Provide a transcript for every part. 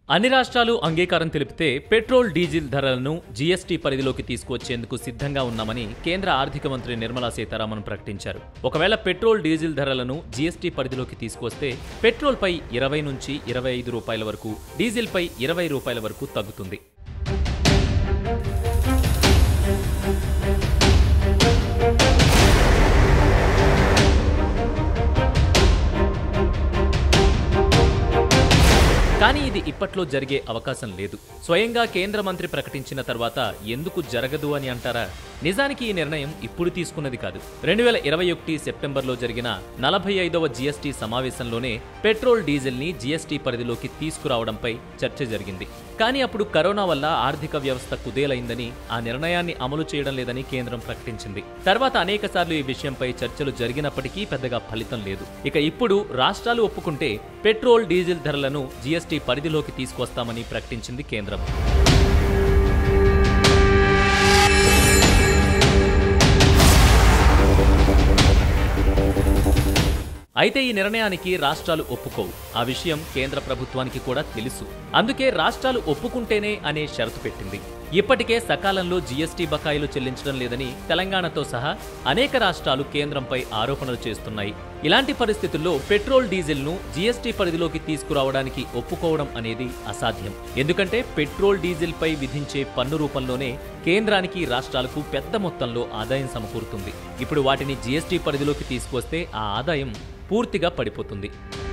అన్ని రాష్ట్రాలు అంగీకారం తెలిపితే పెట్రోల్ డీజిల్ ధరలను జీఎస్టీ పరిధిలోకి తీసుకువచ్చేందుకు సిద్ధంగా ఉన్నామని కేంద్ర ఆర్థిక మంత్రి నిర్మలా సీతారామన్ ప్రకటించారు ఒకవేళ పెట్రోల్ డీజిల్ ధరలను జీఎస్టీ పరిధిలోకి తీసుకొస్తే పెట్రోల్పై ఇరవై నుంచి ఇరవై ఐదు రూపాయల వరకు డీజిల్పై ఇరవై రూపాయల వరకు తగ్గుతుంది కానీ ఇది ఇప్పట్లో జరిగే అవకాశం లేదు స్వయంగా కేంద్ర మంత్రి ప్రకటించిన తర్వాత ఎందుకు జరగదు అని అంటారా నిజానికి ఈ నిర్ణయం ఇప్పుడు తీసుకున్నది కాదు రెండు వేల ఇరవై ఒకటి సెప్టెంబర్లో జరిగిన నలభై ఐదవ జీఎస్టీ సమావేశంలోనే పెట్రోల్ డీజిల్ ని జీఎస్టీ పరిధిలోకి తీసుకురావడంపై చర్చ జరిగింది కానీ అప్పుడు కరోనా వల్ల ఆర్థిక వ్యవస్థ కుదేలైందని ఆ నిర్ణయాన్ని అమలు చేయడం లేదని కేంద్రం ప్రకటించింది తర్వాత అనేక సార్లు ఈ విషయంపై చర్చలు జరిగినప్పటికీ పెద్దగా ఫలితం లేదు ఇక ఇప్పుడు రాష్ట్రాలు ఒప్పుకుంటే పెట్రోల్ డీజిల్ ధరలను జీఎస్టీ పరిధిలోకి తీసుకొస్తామని ప్రకటించింది కేంద్రం అయితే ఈ నిర్ణయానికి రాష్ట్రాలు ఒప్పుకోవు ఆ విషయం కేంద్ర ప్రభుత్వానికి కూడా తెలుసు అందుకే రాష్ట్రాలు ఒప్పుకుంటేనే అనే షరతు పెట్టింది ఇప్పటికే సకాలంలో జీఎస్టీ బకాయిలు చెల్లించడం లేదని తెలంగాణతో సహా అనేక రాష్ట్రాలు కేంద్రంపై ఆరోపణలు చేస్తున్నాయి ఇలాంటి పరిస్థితుల్లో పెట్రోల్ డీజిల్ ను జీఎస్టీ పరిధిలోకి తీసుకురావడానికి ఒప్పుకోవడం అనేది అసాధ్యం ఎందుకంటే పెట్రోల్ డీజిల్ పై విధించే పన్ను రూపంలోనే కేంద్రానికి రాష్ట్రాలకు పెద్ద మొత్తంలో ఆదాయం సమకూరుతుంది ఇప్పుడు వాటిని జీఎస్టీ పరిధిలోకి తీసుకొస్తే ఆ ఆదాయం పూర్తిగా పడిపోతుంది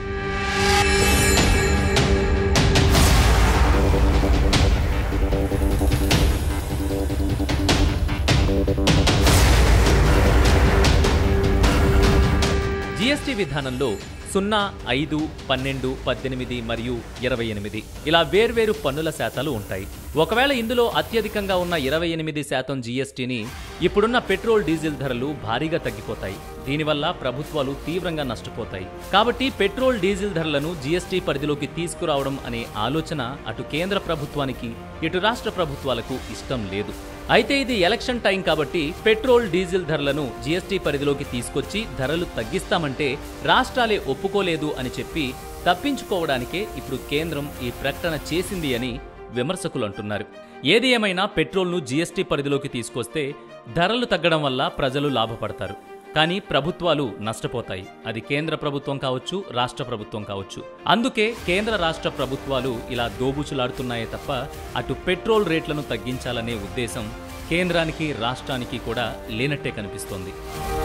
జీఎస్టీ విధానంలో సున్నా ఐదు పన్నెండు పద్దెనిమిది మరియు ఇరవై ఎనిమిది ఇలా వేర్వేరు పన్నుల శాతాలు ఉంటాయి ఒకవేళ ఇందులో అత్యధికంగా ఉన్న ఇరవై ఎనిమిది శాతం జీఎస్టీని ఇప్పుడున్న పెట్రోల్ డీజిల్ ధరలు భారీగా తగ్గిపోతాయి దీనివల్ల ప్రభుత్వాలు తీవ్రంగా నష్టపోతాయి కాబట్టి పెట్రోల్ డీజిల్ ధరలను జీఎస్టీ పరిధిలోకి తీసుకురావడం అనే ఆలోచన అటు కేంద్ర ప్రభుత్వానికి ఇటు రాష్ట్ర ప్రభుత్వాలకు ఇష్టం లేదు అయితే ఇది ఎలక్షన్ టైం కాబట్టి పెట్రోల్ డీజిల్ ధరలను జీఎస్టీ పరిధిలోకి తీసుకొచ్చి ధరలు తగ్గిస్తామంటే రాష్ట్రాలే ఒప్పుకోలేదు అని చెప్పి తప్పించుకోవడానికే ఇప్పుడు కేంద్రం ఈ ప్రకటన చేసింది అని విమర్శకులు అంటున్నారు ఏది ఏమైనా పెట్రోల్ను జీఎస్టీ పరిధిలోకి తీసుకొస్తే ధరలు తగ్గడం వల్ల ప్రజలు లాభపడతారు కానీ ప్రభుత్వాలు నష్టపోతాయి అది కేంద్ర ప్రభుత్వం కావచ్చు రాష్ట్ర ప్రభుత్వం కావచ్చు అందుకే కేంద్ర రాష్ట్ర ప్రభుత్వాలు ఇలా దోబుచులాడుతున్నాయే తప్ప అటు పెట్రోల్ రేట్లను తగ్గించాలనే ఉద్దేశం కేంద్రానికి రాష్ట్రానికి కూడా లేనట్టే కనిపిస్తోంది